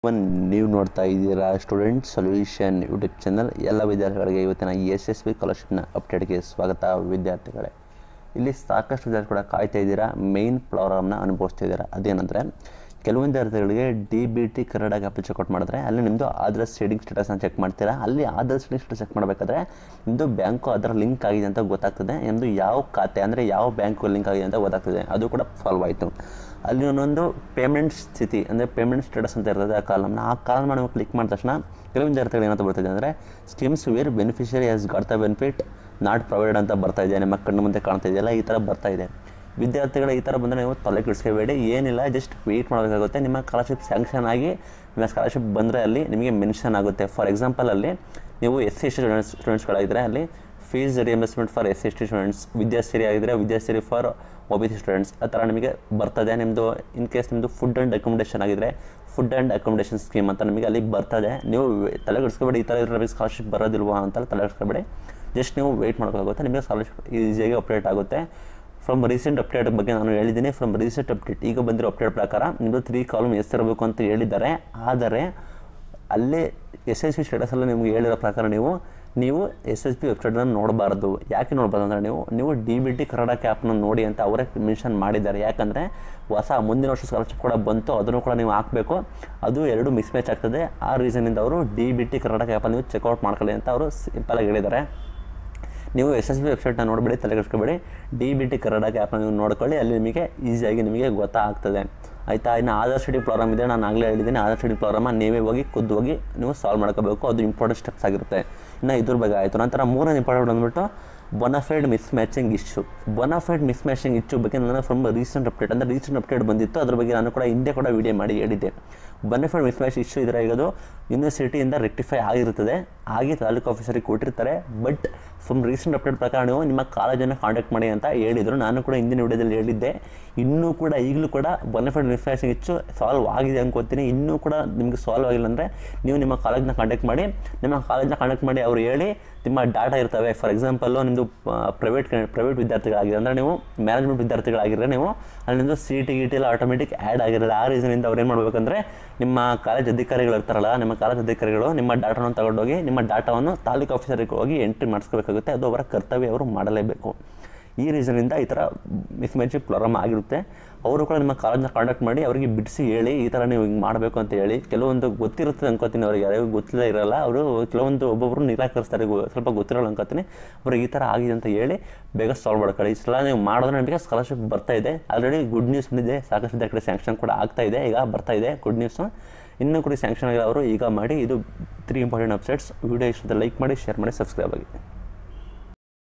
one ನೀವು ನೋಡ್ತಾ ಇದ್ದೀರಾ ಸ್ಟೂಡೆಂಟ್ ಸೊಲ್ಯೂಷನ್ ಯೂಟ್ಯೂಬ್ ಚಾನಲ್ ಎಲ್ಲ ವಿದ್ಯಾರ್ಥಿಗಳಿಗೆ ಇವತ್ತಿನ ಎಸ್ ಎಸ್ ಬಿ ಸ್ಕಾಲರ್ಶಿಪ್ನ ಅಪ್ಡೇಟ್ಗೆ ಸ್ವಾಗತ ವಿದ್ಯಾರ್ಥಿಗಳೇ ಇಲ್ಲಿ ಸಾಕಷ್ಟು ವಿದ್ಯಾರ್ಥಿ ಕೂಡ ಕಾಯ್ತಾ ಇದ್ದೀರಾ ಮೇನ್ ಪ್ರಾಬ್ಲಮ್ನ ಅನುಭವಿಸ್ತಾ ಇದ್ದೀರಾ ಅದೇನಂದರೆ ಕೆಲವೊಂದು ವಿದ್ಯಾರ್ಥಿಗಳಿಗೆ D B T Kannada app checkout ಮಾಡಿದ್ರೆ ಅಲ್ಲಿ ನಿಮ್ಮದು ಆಧಾರ್ ಸೇಡಿಂಗ್ ಸ್ಟೇಟಸ್ನ ಚೆಕ್ ಮಾಡ್ತೀರಾ ಅಲ್ಲಿ ಆಧಾರ್ ಸೇಡಿಂಗ್ ಸ್ಟೇಟಸ್ ಚೆಕ್ ಮಾಡಬೇಕಾದ್ರೆ ನಿಮ್ಮದು ಬ್ಯಾಂಕು ಅದರ ಲಿಂಕ್ ಆಗಿದೆ ಅಂತ ಗೊತ್ತಾಗ್ತದೆ ನಿಮ್ಮದು ಯಾವ ಖಾತೆ ಅಂದರೆ ಯಾವ ಬ್ಯಾಂಕು ಲಿಂಕ್ ಆಗಿದೆ ಅಂತ ಗೊತ್ತಾಗ್ತದೆ ಅದು ಕೂಡ ಸಾಲ್ವ್ ಆಯಿತು ಅಲ್ಲಿ ಒಂದೊಂದು ಪೇಮೆಂಟ್ ಸ್ಥಿತಿ ಅಂದರೆ ಪೇಮೆಂಟ್ ಸ್ಟೇಟಸ್ ಅಂತ ಇರ್ತದೆ ಆ ಕಾಲಮ್ನ ಆ ಕಾಲಮ್ ನಾವು ಕ್ಲಿಕ್ ಮಾಡಿದ ತಕ್ಷಣ ಕೆಲವು ವಿದ್ಯಾರ್ಥಿಗಳು ಏನಂತ ಬರ್ತಿದೆ ಅಂದರೆ schemes where beneficiary has got the benefit not provide ಅಂತ ಬರ್ತಾ ಇದೆ ನಿಮ್ಮ ಕಣ್ಣು ಮುಂದೆ ಕಾಣ್ತಾ ಇದೆಯಲ್ಲ ಈ ಥರ ಬರ್ತಾ ಇದೆ ವಿದ್ಯಾರ್ಥಿಗಳ ಈ ಥರ ಬಂದರೆ ನೀವು ತಲೆ ಕೆಡಿಸ್ಕೋಬೇಡಿ ಏನಿಲ್ಲ ಜಸ್ಟ್ ವೆಯ್ಟ್ ಮಾಡಬೇಕಾಗುತ್ತೆ ನಿಮ್ಮ ಸ್ಕಾಲರ್ಶಿಪ್ ಸ್ಯಾಂಕ್ಷನ್ ಆಗಿ ನಿಮ್ಮ ಸ್ಕಾಲರ್ಶಿಪ್ ಬಂದರೆ ಅಲ್ಲಿ ನಿಮಗೆ ಮೆನ್ಷನ್ ಆಗುತ್ತೆ ಫಾರ್ ಎಕ್ಸಾಂಪಲ್ ಅಲ್ಲಿ ನೀವು S C S T students ಸ್ಟೂಡೆಂಟ್ಸ್ಗಳಾಗಿದ್ದರೆ ಅಲ್ಲಿ fees reimbursement for S C S T students Vidyasiri ಆಗಿದ್ದರೆ Vidyasiri for O B C students ಆ ಥರ ನಿಮಗೆ ಬರ್ತದೆ ನಿಮ್ಮದು ಇನ್ ಕೇಸ್ ನಿಮ್ಮದು ಫುಡ್ ಆ್ಯಂಡ್ ಅಕೊಮಡೇಷನ್ ಆಗಿದ್ದರೆ ಫುಡ್ ಆ್ಯಂಡ್ ಅಕೊಮಡೇಷನ್ ಸ್ಕೀಮ್ ಅಂತ ನಿಮಗೆ ಅಲ್ಲಿ ಬರ್ತದೆ ನೀವು ತಲೆ ಕೆಡಿಸ್ಕೋಬೇಡಿ ಈ ಥರ ಇದ್ರೆ ನಮಗೆ ಸ್ಕಾಲರ್ಶಿಪ್ ಬರೋದಿಲ್ವಾ ಅಂತ ತಲೆ ಕೆಡಿಸ್ಕೋಬೇಡಿ ಜಸ್ಟ್ ನೀವು ವೆಯ್ಟ್ ಮಾಡೋಕ್ಕಾಗುತ್ತೆ ನಿಮಗೆ ಸ್ಕಾಲರ್ಶಿಪ್ ಈಸಿಯಾಗಿ ಅಪ್ಡೇಟ್ ಆಗುತ್ತೆ ಫ್ರಮ್ ರೀಸೆಂಟ್ ಅಪ್ಡೇಟ್ ಬಗ್ಗೆ ನಾನು ಹೇಳಿದ್ದೀನಿ ಫ್ರಮ್ ರೀಸೆಂಟ್ ಅಪ್ಡೇಟ್ ಈಗ ಬಂದಿರೋ ಅಪ್ಡೇಟ್ ಪ್ರಕಾರ ನಿಮ್ಮದು ತ್ರೀ ಕಾಲಮ್ ಇರಬೇಕು ಅಂತ ಹೇಳಿದ್ದಾರೆ ಆದರೆ ಅಲ್ಲೇ ಎಸ್ ಎಸ್ ಪಿ ಸ್ಟೇಟಸಲ್ಲಿ ನಿಮ್ಗೆ ಹೇಳಿರೋ ಪ್ರಕಾರ ನೀವು ನೀವು ಎಸ್ ಎಸ್ ಪಿ ವೆಬ್ಸೈಟನ್ನು ನೋಡಬಾರ್ದು ಯಾಕೆ ನೋಡಬಾರ್ದು ಅಂದರೆ ನೀವು ನೀವು ಡಿ ಬಿ ಟಿ ಕನ್ನಡ ಆ್ಯಪ್ನ ನೋಡಿ ಅಂತ ಅವರೇ ಮೆನ್ಷನ್ ಮಾಡಿದ್ದಾರೆ ಯಾಕಂದರೆ ಹೊಸ ಮುಂದಿನ ವರ್ಷ ಸ್ಕಾಲರ್ಶಿಪ್ ಕೂಡ ಬಂತು ಅದನ್ನು ಕೂಡ ನೀವು ಹಾಕಬೇಕು ಅದು ಎರಡು ಮಿಸ್ ಮ್ಯಾಚ್ ಆಗ್ತದೆ ಆ ರೀಸನಿಂದ ಅವರು ಡಿ ಬಿ ಟಿ ಕನ್ನಡ ಆ್ಯಪನ್ನು ನೀವು ಚೆಕ್ಔಟ್ ಮಾಡ್ಕೊಳ್ಳಿ ಅಂತ ಅವರು ಸಿಂಪಲಾಗಿ ಹೇಳಿದ್ದಾರೆ ನೀವು ಎಸ್ ಎಸ್ ಬಿ ವೆಬ್ಸೈಟ್ನ ನೋಡಬೇಡಿ ತಲೆಗೆಡ್ಸ್ಕೊಬೇಡಿ ಡಿ ಬಿ ಟಿ ಕನ್ನಡ ಆ್ಯಪ್ನ ನೀವು ನೋಡ್ಕೊಳ್ಳಿ ಅಲ್ಲಿ ನಿಮಗೆ ಈಸಿಯಾಗಿ ನಿಮಗೆ ಗೊತ್ತಾಗ್ತದೆ ಆಯಿತಾ ಇನ್ನು ಆಧಾರ್ ಶೀಟಿಂಗ್ ಪ್ರಾಬ್ಲಮ್ ಇದೆ ನಾನು ಆಗಲೇ ಹೇಳಿದ್ದೀನಿ ಆಧಾರ್ ಶೀಟಿಂಗ್ ಪ್ರಾಬ್ಲಮ್ ನೀವೇ ಹೋಗಿ ಖುದ್ದು ಹೋಗಿ ನೀವು ಸಾಲ್ವ್ ಮಾಡ್ಕೋಬೇಕು ಅದು ಇಂಪಾರ್ಟೆಂಟ್ ಸ್ಟೆಪ್ಸ್ ಆಗಿರುತ್ತೆ ಇನ್ನು ಇದ್ರ ಬಗ್ಗೆ ಆಯಿತು ನಂತರ ಮೂರನೇ ಇಂಪಾರ್ಟೆಂಟ್ ಬಂದ್ಬಿಟ್ಟು bonafide miss matching issue bonafide miss matching issue ಬಗ್ಗೆ ನಾನು ಫ್ರಮ್ ರೀಸೆಂಟ್ ಅಪ್ಡೇಟ್ ಅಂದರೆ ರೀಸೆಂಟ್ ಅಪ್ಡೇಟ್ ಬಂದಿತ್ತು ಅದ್ರ ಬಗ್ಗೆ ನಾನು ಕೂಡ ಹಿಂದೆ ಕೂಡ ವಿಡಿಯೋ ಮಾಡಿ ಹೇಳಿದ್ದೆ ಬೊನಫೈಡ್ ಮಿಸ್ ಮ್ಯಾಚ್ ಇಶ್ಯೂ ಇದ್ರೆ ಈಗ ಅದು ಯೂನಿವರ್ಸಿಟಿಯಿಂದ ರೆಕ್ಟಿಫೈ ಆಗಿರುತ್ತದೆ ಹಾಗೆ ತಾಲೂಕು ಆಫೀಸರಿಗೆ ಕೊಟ್ಟಿರ್ತಾರೆ ಬಟ್ ಫ್ರಮ್ ರೀಸೆಂಟ್ ಅಪ್ಡೇಟ್ ಪ್ರಕಾರ ನೀವು ನಿಮ್ಮ ಕಾಲೇಜನ್ನು ಕಾಂಟ್ಯಾಕ್ಟ್ ಮಾಡಿ ಅಂತ ಹೇಳಿದರು ನಾನು ಕೂಡ ಹಿಂದಿನ ವಿಡಿಯೋದಲ್ಲಿ ಹೇಳಿದ್ದೆ ಇನ್ನೂ ಕೂಡ ಈಗಲೂ ಕೂಡ bonafide miss matching issue solve ಆಗಿದೆ ಅನ್ಕೋತೀನಿ ಇನ್ನೂ ಕೂಡ ನಿಮಗೆ ಸಾಲ್ವ್ ಆಗಿಲ್ಲ ಅಂದರೆ ನೀವು ನಿಮ್ಮ ಕಾಲೇಜ್ನ ಕಾಂಟ್ಯಾಕ್ಟ್ ಮಾಡಿ ನಿಮ್ಮ ಕಾಲೇಜ್ನ ಕಾಂಟ್ಯಾಕ್ಟ್ ಮಾಡಿ ಅವ್ರು ಹೇಳಿ ನಿಮ್ಮ ಡಾಟಾ ಇರ್ತವೆ ಫಾರ್ ಎಕ್ಸಾಂಪಲ್ಲು ನಿಮ್ಮದು ಪ್ರೈವೇಟ್ ಪ್ರೈವೇಟ್ ವಿದ್ಯಾರ್ಥಿಗಳಾಗಿದೆ ಅಂದರೆ ನೀವು ಮ್ಯಾನೇಜ್ಮೆಂಟ್ ವಿದ್ಯಾರ್ಥಿಗಳಾಗಿದ್ದರೆ ನೀವು ಅಲ್ಲಿ ನಿಮ್ಮದು ಸಿ ಟಿ ಗಿ ಟಿ ಎಲ್ಲ ಆಟೋಮೆಟಿಕ್ ಆ್ಯಡ್ ಆಗಿರಲ್ಲ ಆ ರೀಸನಿಂದ ಅವ್ರು ಏನು ಮಾಡಬೇಕಂದ್ರೆ ನಿಮ್ಮ ಕಾಲೇಜ್ ಅಧಿಕಾರಿಗಳು ಇರ್ತಾರಲ್ಲ ನಿಮ್ಮ ಕಾಲೇಜ್ ಅಧಿಕಾರಿಗಳು ನಿಮ್ಮ ಡಾಟಾವನ್ನು ತಗೊಂಡೋಗಿ ನಿಮ್ಮ ಡಾಟಾವನ್ನು ತಾಲೂಕು ಆಫೀಸರಿಗೆ ಹೋಗಿ ಎಂಟ್ರಿ ಮಾಡಿಸ್ಕೋಬೇಕಾಗುತ್ತೆ ಅದು ಅವರ ಕರ್ತವ್ಯ ಅವರು ಮಾಡಲೇಬೇಕು ಈ ರೀಸನಿಂದ ಈ ಥರ ಮಿಸ್ ಮ್ಯಾಚಿಂಗ್ ಪ್ರಾಬ್ಲಮ್ ಆಗಿರುತ್ತೆ ಅವರು ಕೂಡ ನಿಮ್ಮ ಕಾಲೇಜ್ನ ಕಾಂಟ್ಯಾಕ್ಟ್ ಮಾಡಿ ಅವರಿಗೆ ಬಿಡಿಸಿ ಹೇಳಿ ಈ ಥರ ನೀವು ಹಿಂಗೆ ಮಾಡಬೇಕು ಅಂತ ಹೇಳಿ ಕೆಲವೊಂದು ಗೊತ್ತಿರುತ್ತೆ ಅನ್ಕೋತೀನಿ ಅವ್ರಿಗೆ ಯಾರಿಗೂ ಗೊತ್ತಿಲ್ಲ ಇರಲ್ಲ ಅವರು ಕೆಲವೊಂದು ಒಬ್ಬೊಬ್ಬರು ನಿರಾಕರಿಸ್ತಾರೆ ಗೊ- ಸ್ವಲ್ಪ ಗೊತ್ತಿರಲ್ಲ ಅನ್ಕೋತೀನಿ ಅವ್ರಿಗೆ ಈ ಥರ ಆಗಿದೆ ಅಂತ ಹೇಳಿ ಬೇಗ ಸಾಲ್ವ್ ಮಾಡ್ಕೊಳ್ಳಿ ಈ ಸಲ ನೀವು ಮಾಡಿದ್ರೆ ನಿಮಗೆ ಸ್ಕಾಲರ್ಶಿಪ್ ಬರ್ತಾ ಇದೆ ಆಲ್ರೆಡಿ ಗುಡ್ ನ್ಯೂಸ್ ಬಂದಿದೆ ಸಾಕಷ್ಟು ವಿದ್ಯಾರ್ಥಿಗಳ ಸ್ಯಾಂಕ್ಷನ್ ಕೂಡ ಆಗ್ತಾ ಇದೆ ಈಗ ಬರ್ತಾ ಇದೆ ಗುಡ್ ನ್ಯೂಸು ಇನ್ನೂ ಕೂಡ ಸ್ಯಾಂಕ್ಷನ್ ಆಗಿರೋ ಅವರು ಈಗ ಮಾಡಿ ಇದು ತ್ರೀ ಇಂಪಾರ್ಟೆಂಟ್ ವೆಬ್ಸೈಟ್ಸ್ ವಿಡಿಯೋ ಇಷ್ಟದ ಲೈಕ್ ಮಾಡಿ ಶೇರ್ ಮಾಡಿ ಸಬ್ಸ್ಕ್ರೈಬ್ ಆಗಿ